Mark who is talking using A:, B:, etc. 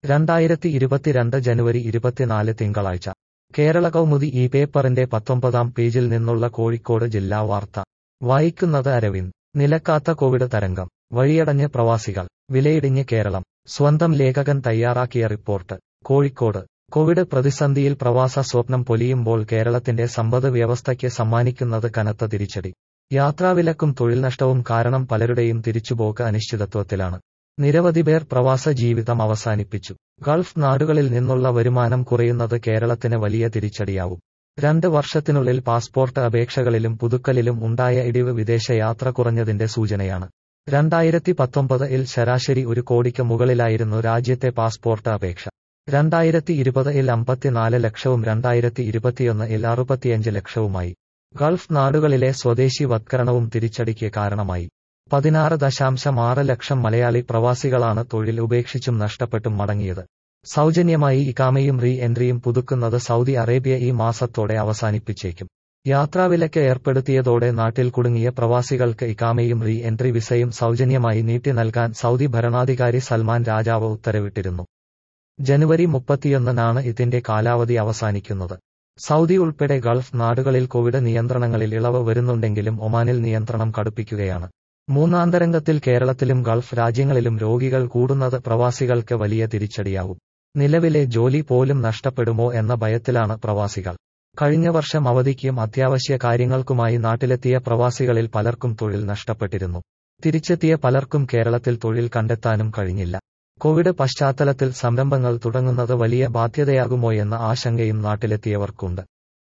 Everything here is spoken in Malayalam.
A: രണ്ടായിരത്തി ഇരുപത്തിരണ്ട് ജനുവരി ഇരുപത്തിനാല് തിങ്കളാഴ്ച കേരള കൗമുദി ഈ പേപ്പറിന്റെ പത്തൊമ്പതാം പേജിൽ നിന്നുള്ള കോഴിക്കോട് ജില്ലാ വാർത്ത വായിക്കുന്നത് അരവിന്ദ് നിലക്കാത്ത കോവിഡ് തരംഗം വഴിയടഞ്ഞ് പ്രവാസികൾ വിലയിടിഞ്ഞ് കേരളം സ്വന്തം ലേഖകൻ തയ്യാറാക്കിയ റിപ്പോർട്ട് കോഴിക്കോട് കോവിഡ് പ്രതിസന്ധിയിൽ പ്രവാസ സ്വപ്നം പൊലിയുമ്പോൾ കേരളത്തിന്റെ സമ്പദ് വ്യവസ്ഥയ്ക്ക് സമ്മാനിക്കുന്നത് കനത്ത തിരിച്ചടി യാത്രാവിലക്കും തൊഴിൽ നഷ്ടവും കാരണം പലരുടെയും തിരിച്ചുപോക്ക് അനിശ്ചിതത്വത്തിലാണ് നിരവധി പേർ പ്രവാസ ജീവിതം അവസാനിപ്പിച്ചു ഗൾഫ് നാടുകളിൽ നിന്നുള്ള വരുമാനം കുറയുന്നത് കേരളത്തിന് വലിയ തിരിച്ചടിയാവും രണ്ട് വർഷത്തിനുള്ളിൽ പാസ്പോർട്ട് അപേക്ഷകളിലും പുതുക്കലിലും ഉണ്ടായ ഇടിവ് വിദേശയാത്ര കുറഞ്ഞതിന്റെ സൂചനയാണ് രണ്ടായിരത്തി പത്തൊമ്പത് ഇൽ ശരാശരി ഒരു കോടിക്ക് മുകളിലായിരുന്നു രാജ്യത്തെ പാസ്പോർട്ട് അപേക്ഷ രണ്ടായിരത്തി ഇരുപത് ഇൽ അമ്പത്തിനാല് ലക്ഷവും രണ്ടായിരത്തി ഇരുപത്തിയൊന്ന് ഇൽ അറുപത്തിയഞ്ച് ലക്ഷവുമായി ഗൾഫ് നാടുകളിലെ സ്വദേശി വത്കരണവും തിരിച്ചടിക്ക് കാരണമായി പതിനാറ് ദശാംശം ആറ് ലക്ഷം മലയാളി പ്രവാസികളാണ് തൊഴിൽ ഉപേക്ഷിച്ചും നഷ്ടപ്പെട്ടും മടങ്ങിയത് സൗജന്യമായി ഇക്കാമയും റീ എൻട്രിയും പുതുക്കുന്നത് സൗദി അറേബ്യ ഈ മാസത്തോടെ അവസാനിപ്പിച്ചേക്കും യാത്രാവിലക്ക് ഏർപ്പെടുത്തിയതോടെ നാട്ടിൽ കുടുങ്ങിയ പ്രവാസികൾക്ക് ഇക്കാമയും റീ എൻട്രി വിസയും സൗജന്യമായി നീട്ടി നൽകാൻ സൗദി ഭരണാധികാരി സൽമാൻ രാജാവ് ഉത്തരവിട്ടിരുന്നു ജനുവരി മുപ്പത്തിയൊന്നിനാണ് ഇതിന്റെ കാലാവധി അവസാനിക്കുന്നത് സൗദി ഉൾപ്പെടെ ഗൾഫ് നാടുകളിൽ കോവിഡ് നിയന്ത്രണങ്ങളിൽ ഇളവ് വരുന്നുണ്ടെങ്കിലും ഒമാനിൽ നിയന്ത്രണം കടുപ്പിക്കുകയാണ് മൂന്നാം തരംഗത്തിൽ കേരളത്തിലും ഗൾഫ് രാജ്യങ്ങളിലും രോഗികൾ കൂടുന്നത് പ്രവാസികൾക്ക് വലിയ തിരിച്ചടിയാവും നിലവിലെ ജോലി പോലും നഷ്ടപ്പെടുമോ എന്ന ഭയത്തിലാണ് പ്രവാസികൾ കഴിഞ്ഞ വർഷം അവധിക്കും അത്യാവശ്യ കാര്യങ്ങൾക്കുമായി നാട്ടിലെത്തിയ പ്രവാസികളിൽ പലർക്കും തൊഴിൽ നഷ്ടപ്പെട്ടിരുന്നു തിരിച്ചെത്തിയ പലർക്കും കേരളത്തിൽ തൊഴിൽ കണ്ടെത്താനും കഴിഞ്ഞില്ല കോവിഡ് പശ്ചാത്തലത്തിൽ സംരംഭങ്ങൾ തുടങ്ങുന്നത് വലിയ ബാധ്യതയാകുമോയെന്ന ആശങ്കയും നാട്ടിലെത്തിയവർക്കുണ്ട്